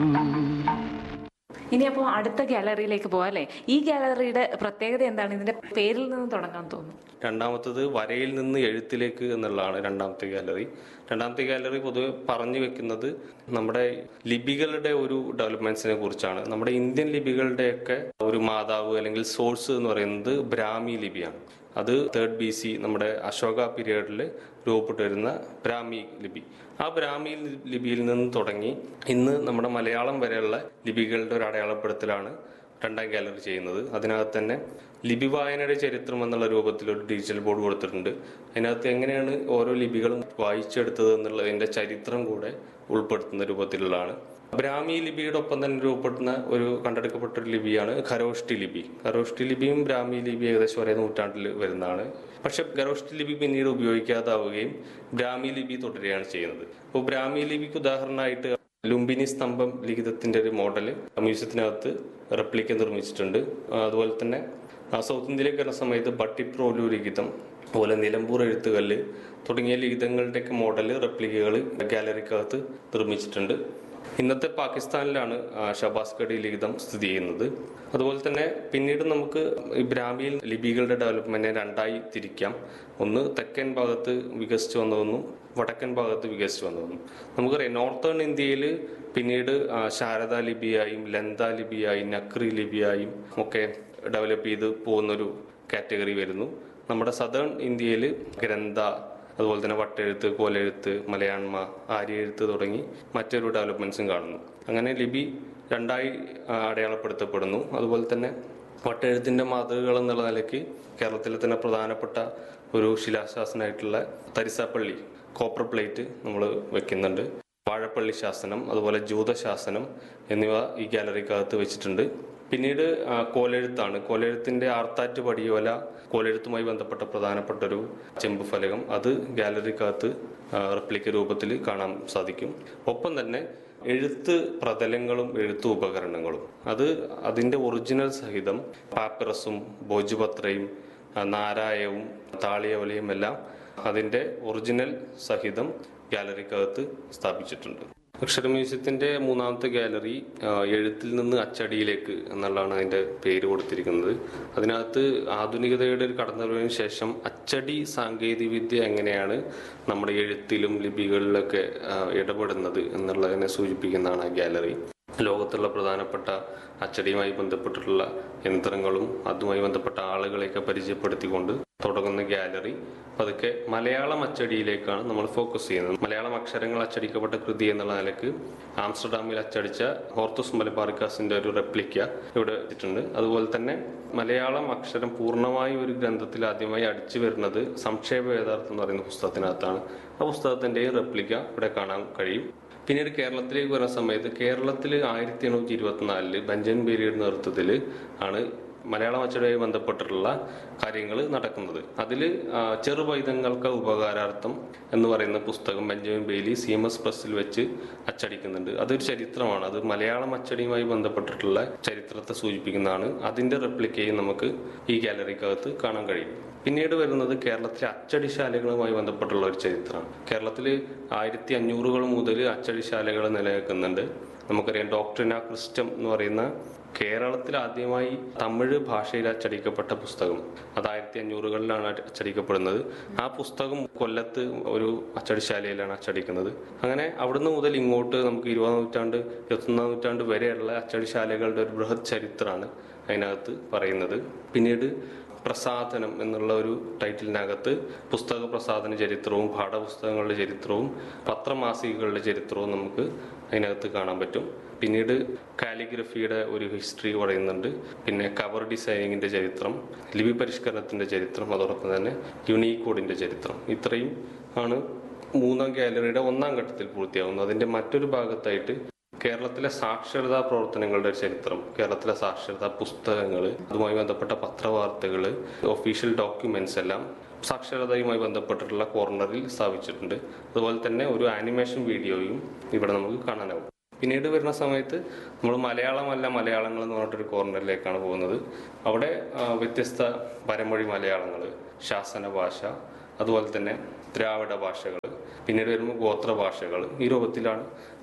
ഇനി അപ്പോൾ അടുത്ത ഗാലറിയിലേക്ക് പോവാം അല്ലേ ഈ ഗാലറിയുടെ പ്രത്യേകത എന്താണ് ഇതിന്റെ പേരിൽ നിന്ന് തുടങ്ങാൻ തോന്നുന്നു രണ്ടാമത്തത് വരയിൽ നിന്ന് എഴുത്തിലേക്ക് എന്നുള്ളതാണ് രണ്ടാമത്തെ ഗാലറി രണ്ടാമത്തെ ഗാലറി പൊതുവെ പറഞ്ഞു വെക്കുന്നത് നമ്മുടെ ലിപികളുടെ ഒരു ഡെവലപ്മെന്റ്സിനെ കുറിച്ചാണ് നമ്മുടെ ഇന്ത്യൻ ലിപികളുടെയൊക്കെ ഒരു മാതാവ് അല്ലെങ്കിൽ സോഴ്സ് എന്ന് പറയുന്നത് ബ്രാഹ്മി ലിപിയാണ് അത് തേർഡ് ബി സി നമ്മുടെ അശോക പീരീഡിൽ രൂപപ്പെട്ടു വരുന്ന ബ്രാഹ്മി ലിപി ആ ബ്രാഹ്മി ലിപിയിൽ നിന്ന് തുടങ്ങി ഇന്ന് നമ്മുടെ മലയാളം വരെയുള്ള ലിപികളുടെ ഒരു അടയാളപ്പെടുത്തലാണ് രണ്ടാം ഗാലറി ചെയ്യുന്നത് അതിനകത്ത് തന്നെ ലിപി വായനയുടെ ചരിത്രം എന്നുള്ള രൂപത്തിൽ ഒരു ഡിജിറ്റൽ ബോർഡ് കൊടുത്തിട്ടുണ്ട് അതിനകത്ത് എങ്ങനെയാണ് ഓരോ ലിപികളും വായിച്ചെടുത്തത് എന്നുള്ളതിന്റെ ചരിത്രം കൂടെ ഉൾപ്പെടുത്തുന്ന രൂപത്തിലുള്ളതാണ് ബ്രാഹ്മി ലിപിയുടെ ഒപ്പം തന്നെ രൂപപ്പെടുന്ന ഒരു കണ്ടെടുക്കപ്പെട്ട ഒരു ലിപിയാണ് ഖരോഷ്ടി ലിപി ഖരോഷ്ടി ലിപിയും ബ്രാഹ്മി ലിപി ഏകദേശം ഒരേ നൂറ്റാണ്ടിൽ വരുന്നതാണ് പക്ഷെ ഖരോഷ്ടി ലിപി പിന്നീട് ഉപയോഗിക്കാതാവുകയും ബ്രാഹ്മി ലിപി തുടരുകയാണ് ചെയ്യുന്നത് അപ്പോൾ ബ്രാഹ്മി ലിപിക്ക് ഉദാഹരണമായിട്ട് ലുംബിനി സ്തംഭം ലിഖിതത്തിന്റെ ഒരു മോഡല് മ്യൂസിയത്തിനകത്ത് റെപ്ലിക്ക നിർമ്മിച്ചിട്ടുണ്ട് ആ, അതുപോലെ തന്നെ ആ, സൗത്ത് ഇന്ത്യയിലേക്ക് വരുന്ന സമയത്ത് ബട്ടിപ്രോലു ലിഖിതം അതുപോലെ നിലമ്പൂർ എഴുത്തുകല്ല് തുടങ്ങിയ ലിഖിതങ്ങളുടെയൊക്കെ മോഡല് റെപ്ലിക്കകൾ ഗാലറിക്കകത്ത് നിർമ്മിച്ചിട്ടുണ്ട് ഇന്നത്തെ പാകിസ്ഥാനിലാണ് ആ, ഷബാസ് ഗഡി ലിഖിതം സ്ഥിതി ചെയ്യുന്നത് അതുപോലെ തന്നെ പിന്നീട് നമുക്ക് ഈ ബ്രാഹ്മിയിൽ ലിപികളുടെ ഡെവലപ്മെന്റിനെ രണ്ടായി തിരിക്കാം ഒന്ന് തെക്കൻ ഭാഗത്ത് വികസിച്ചു വന്നതെന്നും വടക്കൻ ഭാഗത്ത് വികസിച്ചു വന്നതെന്നും നമുക്കറിയാം നോർത്തേൺ ഇന്ത്യയിൽ പിന്നീട് ആ, ശാരദാ ലിപിയായും ലന്ത ലിപിയായും നക്രി ലിപിയായും ഒക്കെ ഡെവലപ്പ് ചെയ്ത് പോകുന്നൊരു കാറ്റഗറി വരുന്നു നമ്മുടെ സദേൺ ഇന്ത്യയിൽ ഗ്രന്ഥ അതുപോലെ തന്നെ വട്ടെഴുത്ത് കോലെഴുത്ത് മലയാണ്മ ആര്യെഴുത്ത് തുടങ്ങി മറ്റൊരു ഡെവലപ്മെന്റ്സും കാണുന്നു അങ്ങനെ ലിപി രണ്ടായി ആ, അടയാളപ്പെടുത്തപ്പെടുന്നു അതുപോലെ തന്നെ വട്ടെഴുത്തിന്റെ മാതൃകകൾ എന്നുള്ള നിലയ്ക്ക് കേരളത്തിലെ തന്നെ പ്രധാനപ്പെട്ട ഒരു ശിലാശാസനമായിട്ടുള്ള തരിസാപ്പള്ളി കോപ്പർ പ്ലേറ്റ് നമ്മൾ വെക്കുന്നുണ്ട് വാഴപ്പള്ളി ശാസനം അതുപോലെ ജൂതശാസനം എന്നിവ ഈ ഗാലറിക്കകത്ത് വെച്ചിട്ടുണ്ട് പിന്നീട് ആ, കോലെഴുത്താണ് കോലെഴുത്തിന്റെ ആർത്താറ്റ് പടിയോല കോലെഴുത്തുമായി ബന്ധപ്പെട്ട പ്രധാനപ്പെട്ട ഒരു ചെമ്പ് ഫലകം അത് ഗാലറിക്കകത്ത് റെപ്ലിക്ക രൂപത്തിൽ കാണാൻ സാധിക്കും ഒപ്പം തന്നെ എഴുത്ത് പ്രതലങ്ങളും എഴുത്തു ഉപകരണങ്ങളും അത് അതിന്റെ ഒറിജിനൽ സഹിതം പാപ്പിറസും ഭോജപത്രയും ആ, നാരായവും താളിയോലയും എല്ലാം അതിന്റെ ഒറിജിനൽ സഹിതം ഗാലറിക്കകത്ത് സ്ഥാപിച്ചിട്ടുണ്ട് അക്ഷര മ്യൂസിയത്തിന്റെ മൂന്നാമത്തെ ഗാലറി ആ, എഴുത്തിൽ നിന്ന് അച്ചടിയിലേക്ക് എന്നുള്ളതാണ് അതിന്റെ പേര് കൊടുത്തിരിക്കുന്നത് അതിനകത്ത് ആധുനികതയുടെ ഒരു കടന്നുവരവിന് ശേഷം അച്ചടി സാങ്കേതികവിദ്യ എങ്ങനെയാണ് നമ്മുടെ എഴുത്തിലും ലിപികളിലൊക്കെ ആ, ഇടപെടുന്നത് എന്നുള്ളതിനെ സൂചിപ്പിക്കുന്നതാണ് ആ ഗാലറി ലോകത്തുള്ള പ്രധാനപ്പെട്ട അച്ചടിയുമായി ബന്ധപ്പെട്ടിട്ടുള്ള യന്ത്രങ്ങളും അതുമായി ബന്ധപ്പെട്ട ആളുകളെയൊക്കെ പരിചയപ്പെടുത്തിക്കൊണ്ട് തുടങ്ങുന്ന ഗാലറി പതുക്കെ മലയാളം അച്ചടിയിലേക്കാണ് നമ്മൾ ഫോക്കസ് ചെയ്യുന്നത് മലയാളം അക്ഷരങ്ങൾ അച്ചടിക്കപ്പെട്ട കൃതി എന്നുള്ള നിലക്ക് ആംസ്റ്റർഡാമിൽ അച്ചടിച്ച ഹോർത്തസ് മലബാറിക്കാസിന്റെ ഒരു റെപ്ലിക്ക ഇവിടെ വെച്ചിട്ടുണ്ട് അതുപോലെ തന്നെ മലയാളം അക്ഷരം പൂർണ്ണമായി ഒരു ഗ്രന്ഥത്തിൽ ആദ്യമായി അടിച്ചു വരുന്നത് സംക്ഷേപ വേദാർത്ഥം എന്ന് പറയുന്ന പുസ്തകത്തിനകത്താണ് ആ പുസ്തകത്തിന്റെ റെപ്ലിക്ക ഇവിടെ കാണാൻ കഴിയും പിന്നീട് കേരളത്തിലേക്ക് വരുന്ന സമയത്ത് കേരളത്തിൽ ആയിരത്തി എണ്ണൂറ്റി ഇരുപത്തിനാലില് ബെഞ്ചമിൻ ബേരിയുടെ നേതൃത്വത്തിൽ ആണ് മലയാളം അച്ചടിയുമായി ബന്ധപ്പെട്ടിട്ടുള്ള കാര്യങ്ങൾ നടക്കുന്നത് അതിൽ ചെറുപൈതങ്ങൾക്ക് ഉപകാരാർത്ഥം എന്ന് പറയുന്ന പുസ്തകം Benjamin Bailey C M S പ്രസ്സിൽ വെച്ച് അച്ചടിക്കുന്നുണ്ട് അതൊരു ചരിത്രമാണ് അത് മലയാളം അച്ചടിയുമായി ബന്ധപ്പെട്ടിട്ടുള്ള ചരിത്രത്തെ സൂചിപ്പിക്കുന്നതാണ് അതിന്റെ റെപ്ലിക്കയും നമുക്ക് ഈ ഗാലറിക്കകത്ത് കാണാൻ കഴിയും പിന്നീട് വരുന്നത് കേരളത്തിലെ അച്ചടിശാലകളുമായി ബന്ധപ്പെട്ടുള്ള ഒരു ചരിത്രമാണ് കേരളത്തിൽ ആയിരത്തി അഞ്ഞൂറുകൾ മുതൽ അച്ചടിശാലകൾ നിലനിൽക്കുന്നുണ്ട് നമുക്കറിയാം ഡോക്ടറിന ക്രിസ്റ്റം എന്ന് പറയുന്ന കേരളത്തിൽ ആദ്യമായി തമിഴ് ഭാഷയിൽ അച്ചടിക്കപ്പെട്ട പുസ്തകം അത് ആയിരത്തി അഞ്ഞൂറുകളിലാണ് അച്ചടിക്കപ്പെടുന്നത് ആ പുസ്തകം കൊല്ലത്ത് ഒരു അച്ചടിശാലയിലാണ് അച്ചടിക്കുന്നത് അങ്ങനെ അവിടുന്ന് മുതൽ ഇങ്ങോട്ട് നമുക്ക് ഇരുപതാം നൂറ്റാണ്ട് ഇരുപത്തൊന്നാം നൂറ്റാണ്ട് വരെയുള്ള അച്ചടിശാലകളുടെ ഒരു ബൃഹത് ചരിത്രമാണ് അതിനകത്ത് പറയുന്നത് പിന്നീട് പ്രസാധനം എന്നുള്ള ഒരു ടൈറ്റിലിനകത്ത് പുസ്തക പ്രസാധന ചരിത്രവും പാഠപുസ്തകങ്ങളുടെ ചരിത്രവും പത്രമാസികകളുടെ ചരിത്രവും നമുക്ക് അതിനകത്ത് കാണാൻ പറ്റും പിന്നീട് കാലിഗ്രഫിയുടെ ഒരു ഹിസ്റ്ററി പറയുന്നുണ്ട് പിന്നെ കവർ ഡിസൈനിങ്ങിന്റെ ചരിത്രം ലിപി പരിഷ്കരണത്തിന്റെ ചരിത്രം അതോടൊപ്പം തന്നെ യുണീകോഡിന്റെ ചരിത്രം ഇത്രയും ആണ് മൂന്നാം ഗാലറിയുടെ ഒന്നാം ഘട്ടത്തിൽ പൂർത്തിയാകുന്നത് അതിന്റെ മറ്റൊരു ഭാഗത്തായിട്ട് കേരളത്തിലെ സാക്ഷരതാ പ്രവർത്തനങ്ങളുടെ ഒരു ചരിത്രം കേരളത്തിലെ സാക്ഷരതാ പുസ്തകങ്ങൾ അതുമായി ബന്ധപ്പെട്ട പത്രവാർത്തകൾ ഒഫീഷ്യൽ ഡോക്യുമെന്റ്സ് എല്ലാം സാക്ഷരതയുമായി ബന്ധപ്പെട്ടിട്ടുള്ള കോർണറിൽ സ്ഥാപിച്ചിട്ടുണ്ട് അതുപോലെ തന്നെ ഒരു ആനിമേഷൻ വീഡിയോയും ഇവിടെ നമുക്ക് കാണാനാവും പിന്നീട് വരുന്ന സമയത്ത് നമ്മൾ മലയാളമല്ല മലയാളങ്ങൾ എന്ന് പറഞ്ഞിട്ടൊരു കോർണറിലേക്കാണ് പോകുന്നത് അവിടെ ആ, വ്യത്യസ്ത പരമൊഴി മലയാളങ്ങൾ ശാസന ഭാഷ അതുപോലെ തന്നെ ദ്രാവിഡ ഭാഷകൾ പിന്നീട് വരുമ്പോൾ ഗോത്ര ഭാഷകൾ ഈ രൂപത്തിലാണ്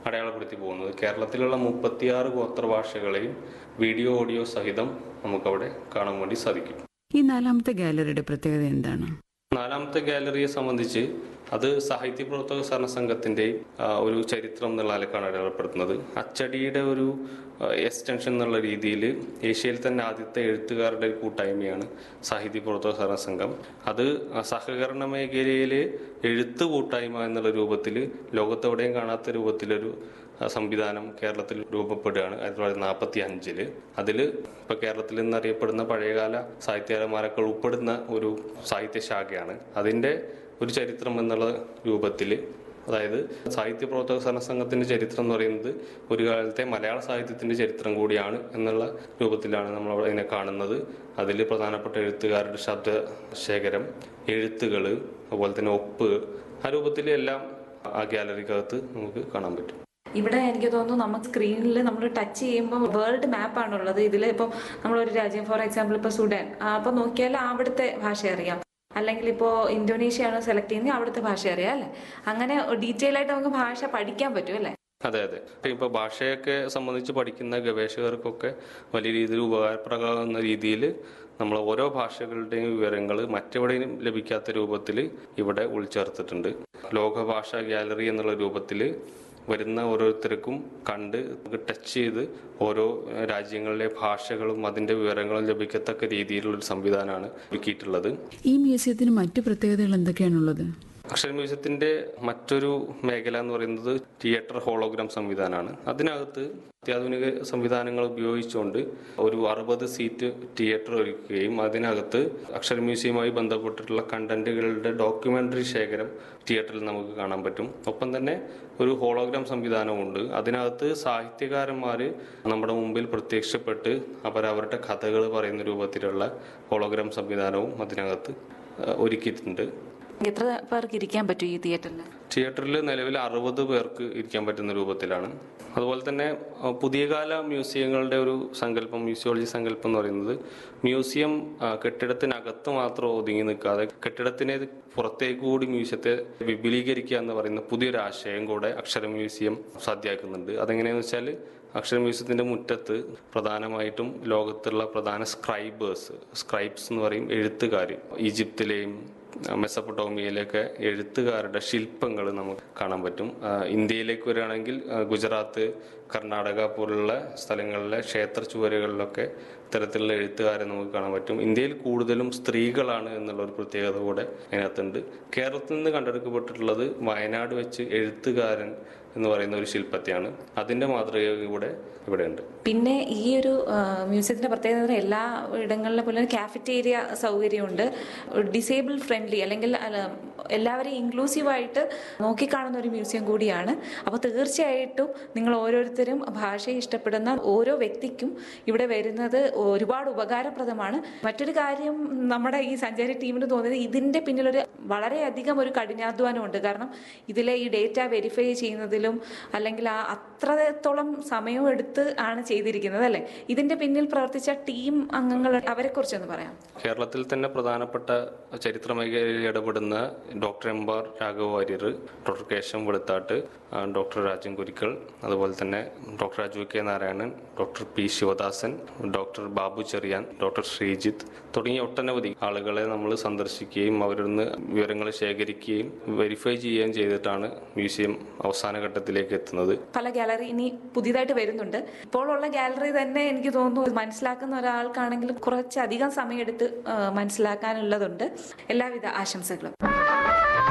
അടയാളപ്പെടുത്തി പോകുന്നത് കേരളത്തിലുള്ള മുപ്പത്തിയാറ് ഗോത്ര ഭാഷകളെയും വീഡിയോ ഓഡിയോ സഹിതം നമുക്കവിടെ കാണാൻ വേണ്ടി സാധിക്കും ഈ നാലാമത്തെ ഗാലറിയുടെ പ്രത്യേകത എന്താണ് നാലാമത്തെ ഗാലറിയെ സംബന്ധിച്ച് അത് സാഹിത്യ പ്രവർത്തക സഹകരണ സംഘത്തിൻ്റെയും ഒരു ചരിത്രം എന്നുള്ള നിലക്കാണ് അടയാളപ്പെടുത്തുന്നത് അച്ചടിയുടെ ഒരു എക്സ്റ്റൻഷൻ എന്നുള്ള രീതിയിൽ ഏഷ്യയിൽ തന്നെ ആദ്യത്തെ എഴുത്തുകാരുടെ ഒരു കൂട്ടായ്മയാണ് സാഹിത്യ പ്രവർത്തക സഹകരണ സംഘം അത് സഹകരണ മേഖലയിൽ എഴുത്ത് കൂട്ടായ്മ എന്നുള്ള രൂപത്തിൽ ലോകത്തെവിടെയും കാണാത്ത രൂപത്തിലൊരു ആ, സംവിധാനം കേരളത്തിൽ രൂപപ്പെടുകയാണ് ആയിരത്തി തൊള്ളായിരത്തി നാൽപ്പത്തി അഞ്ചില് അതിൽ ഇപ്പൊ കേരളത്തിൽ നിന്നറിയപ്പെടുന്ന പഴയകാല സാഹിത്യകാരന്മാരൊക്കെ ഉൾപ്പെടുന്ന ഒരു സാഹിത്യ ശാഖയാണ് അതിന്റെ ഒരു ചരിത്രം എന്നുള്ള രൂപത്തിൽ അതായത് സാഹിത്യ പ്രവർത്തക സഹകരണ സംഘത്തിന്റെ ചരിത്രം എന്ന് പറയുന്നത് ഒരു കാലത്തെ മലയാള സാഹിത്യത്തിന്റെ ചരിത്രം കൂടിയാണ് എന്നുള്ള രൂപത്തിലാണ് നമ്മൾ അവിടെ ഇതിനെ കാണുന്നത് അതിൽ പ്രധാനപ്പെട്ട എഴുത്തുകാരുടെ ശബ്ദ ശേഖരം എഴുത്തുകൾ അതുപോലെ തന്നെ ഒപ്പ് ആ രൂപത്തിൽ എല്ലാം ആ ഗാലറിക്കകത്ത് നമുക്ക് കാണാൻ പറ്റും ഇവിടെ എനിക്ക് തോന്നുന്നു നമുക്ക് സ്ക്രീനിൽ നമ്മൾ ടച്ച് ചെയ്യുമ്പോൾ വേൾഡ് മാപ്പാണുള്ളത് ഇതിൽ ഇപ്പോൾ നമ്മളൊരു രാജ്യം ഫോർ എക്സാമ്പിൾ ഇപ്പോൾ സുഡാൻ അപ്പോൾ നോക്കിയാൽ അവിടുത്തെ ഭാഷ അറിയാം അല്ലെങ്കിൽ ഇപ്പോൾ ഇന്തോനേഷ്യയാണ് സെലക്ട് ചെയ്യുന്നത് അവിടുത്തെ ഭാഷ അറിയാം അല്ലേ അങ്ങനെ ഡീറ്റെയിൽ ആയിട്ട് നമുക്ക് ഭാഷ പഠിക്കാൻ പറ്റും അല്ലേ അതെ അതെ ഇപ്പൊ ഭാഷയൊക്കെ സംബന്ധിച്ച് പഠിക്കുന്ന ഗവേഷകർക്കൊക്കെ വലിയ രീതിയിൽ ഉപകാരപ്രദമാകുന്ന രീതിയിൽ നമ്മൾ ഓരോ ഭാഷകളുടെയും വിവരങ്ങൾ മറ്റെവിടെയും ലഭിക്കാത്ത രൂപത്തിൽ ഇവിടെ ഉൾച്ചേർത്തിട്ടുണ്ട് ലോകഭാഷാ ഗാലറി എന്നുള്ള രൂപത്തിൽ വരുന്ന ഓരോരുത്തർക്കും കണ്ട് ടച്ച് ചെയ്ത് ഓരോ രാജ്യങ്ങളിലെ ഭാഷകളും അതിന്റെ വിവരങ്ങളും ലഭിക്കത്തക്ക രീതിയിലുള്ള ഒരു സംവിധാനമാണ് ഒരുക്കിയിട്ടുള്ളത് ഈ മ്യൂസിയത്തിന് മറ്റു പ്രത്യേകതകൾ എന്തൊക്കെയാണുള്ളത് അക്ഷര മ്യൂസിയത്തിന്റെ മറ്റൊരു മേഖല എന്ന് പറയുന്നത് തിയേറ്റർ ഹോളോഗ്രാം സംവിധാനമാണ് അതിനകത്ത് അത്യാധുനിക സംവിധാനങ്ങൾ ഉപയോഗിച്ചുകൊണ്ട് ഒരു അറുപത് സീറ്റ് തിയേറ്റർ ഒരുക്കുകയും അതിനകത്ത് അക്ഷര മ്യൂസിയവുമായി ബന്ധപ്പെട്ടിട്ടുള്ള കണ്ടന്റുകളുടെ ഡോക്യുമെന്ററി ശേഖരം തിയേറ്ററിൽ നമുക്ക് കാണാൻ പറ്റും ഒപ്പം തന്നെ ഒരു ഹോളോഗ്രാം സംവിധാനമുണ്ട് അതിനകത്ത് സാഹിത്യകാരന്മാർ നമ്മുടെ മുമ്പിൽ പ്രത്യക്ഷപ്പെട്ട് അവരവരുടെ കഥകൾ പറയുന്ന രൂപത്തിലുള്ള ഹോളോഗ്രാം സംവിധാനവും അതിനകത്ത് ആ, ഒരുക്കിയിട്ടുണ്ട് എത്ര പേർക്ക് ഇരിക്കാൻ പറ്റും ഈ തിയേറ്ററിൽ തിയേറ്ററിൽ നിലവിൽ അറുപത് പേർക്ക് ഇരിക്കാൻ പറ്റുന്ന രൂപത്തിലാണ് അതുപോലെ തന്നെ അഹ് പുതിയ കാല മ്യൂസിയങ്ങളുടെ ഒരു സങ്കല്പം മ്യൂസിയോളജി സങ്കല്പം എന്ന് പറയുന്നത് മ്യൂസിയം അഹ് കെട്ടിടത്തിനകത്ത് മാത്രം ഒതുങ്ങി നിൽക്കാതെ കെട്ടിടത്തിനെ പുറത്തേക്ക് കൂടി മ്യൂസിയത്തെ വിപുലീകരിക്കുക എന്ന് പറയുന്ന പുതിയൊരു ആശയം കൂടെ അക്ഷര മ്യൂസിയം സാധ്യമാക്കുന്നുണ്ട് അതെങ്ങനെയാന്ന് വെച്ചാൽ അക്ഷര മ്യൂസിയത്തിന്റെ മുറ്റത്ത് പ്രധാനമായിട്ടും ലോകത്തുള്ള പ്രധാന സ്ക്രൈബേഴ്സ് സ്ക്രൈബ്സ് എന്ന് പറയും എഴുത്തുകാർ ഈജിപ്തിലെയും മെസ്സപ്പൊട്ടോമിയയിലൊക്കെ എഴുത്തുകാരുടെ ശില്പങ്ങൾ നമുക്ക് കാണാൻ പറ്റും ആ, ഇന്ത്യയിലേക്ക് വരികയാണെങ്കിൽ ആ, ഗുജറാത്ത് കർണാടക പോലുള്ള സ്ഥലങ്ങളിലെ ക്ഷേത്ര ചുവരുകളിലൊക്കെ ഇത്തരത്തിലുള്ള എഴുത്തുകാരെ നമുക്ക് കാണാൻ പറ്റും ഇന്ത്യയിൽ കൂടുതലും സ്ത്രീകളാണ് എന്നുള്ള ഒരു പ്രത്യേകത കൂടെ അതിനകത്തുണ്ട് കേരളത്തിൽ നിന്ന് കണ്ടെടുക്കപ്പെട്ടിട്ടുള്ളത് വയനാട് വെച്ച് എഴുത്തുകാരൻ എന്ന് പറയുന്ന ഒരു ശില്പത്തെയാണ് അതിന്റെ മാതൃക കൂടെ ഇവിടെയുണ്ട് പിന്നെ ഈ ഒരു ആ, മ്യൂസിയത്തിന്റെ പ്രത്യേകത എന്ന് പറഞ്ഞാൽ എല്ലാ ഇടങ്ങളിലെ പോലെ കാഫറ്റേരിയ സൗകര്യമുണ്ട് ഡിസേബിൾ ഫ്രണ്ട്ലി അല്ലെങ്കിൽ അല്ല, എല്ലാവരെയും ഇൻക്ലൂസീവായിട്ട് നോക്കിക്കാണുന്ന ഒരു മ്യൂസിയം കൂടിയാണ് അപ്പോൾ തീർച്ചയായിട്ടും നിങ്ങൾ ഓരോരുത്തരും ഭാഷയെ ഇഷ്ടപ്പെടുന്ന ഓരോ വ്യക്തിക്കും ഇവിടെ വരുന്നത് ഒരുപാട് ഉപകാരപ്രദമാണ് മറ്റൊരു കാര്യം നമ്മുടെ ഈ സഞ്ചാരി ടീമിന് തോന്നിയത് ഇതിന്റെ പിന്നിലൊരു വളരെയധികം ഒരു കഠിനാധ്വാനമുണ്ട് കാരണം ഇതിലെ ഈ ഡേറ്റ വെരിഫൈ ചെയ്യുന്നതിലും അല്ലെങ്കിൽ ആ അത്രത്തോളം സമയവും എടുത്ത് ആണ് ചെയ്തിരിക്കുന്നത് അല്ലേ ഇതിന്റെ പിന്നിൽ പ്രവർത്തിച്ച ടീം അംഗങ്ങൾ അവരെ കുറിച്ചൊന്ന് പറയാം കേരളത്തിൽ തന്നെ പ്രധാനപ്പെട്ട ചരിത്ര മേഖലയിൽ ഇടപെടുന്ന doctor M R Raghava Varier doctor Kesavan Veluthat ആ, ഡോക്ടർ രാജൻ കുരിക്കൽ അതുപോലെ തന്നെ doctor Aju K Narayanan doctor P Sivadasan doctor Babu Cherian doctor Sreejith തുടങ്ങിയ ഒട്ടനവധി ആളുകളെ നമ്മൾ സന്ദർശിക്കുകയും അവരിൽ നിന്ന് വിവരങ്ങൾ ശേഖരിക്കുകയും വെരിഫൈ ചെയ്യുകയും ചെയ്തിട്ടാണ് മ്യൂസിയം അവസാന ഘട്ടത്തിലേക്ക് എത്തുന്നത് പല ഗാലറി ഇനി പുതിയതായിട്ട് വരുന്നുണ്ട് ഇപ്പോൾ ഉള്ള ഗാലറി തന്നെ എനിക്ക് തോന്നുന്നു മനസ്സിലാക്കുന്ന ഒരാൾക്കാണെങ്കിൽ കുറച്ചധികം സമയമെടുത്ത് ആ, മനസ്സിലാക്കാനുള്ളതുണ്ട് എല്ലാവിധ ആശംസകളും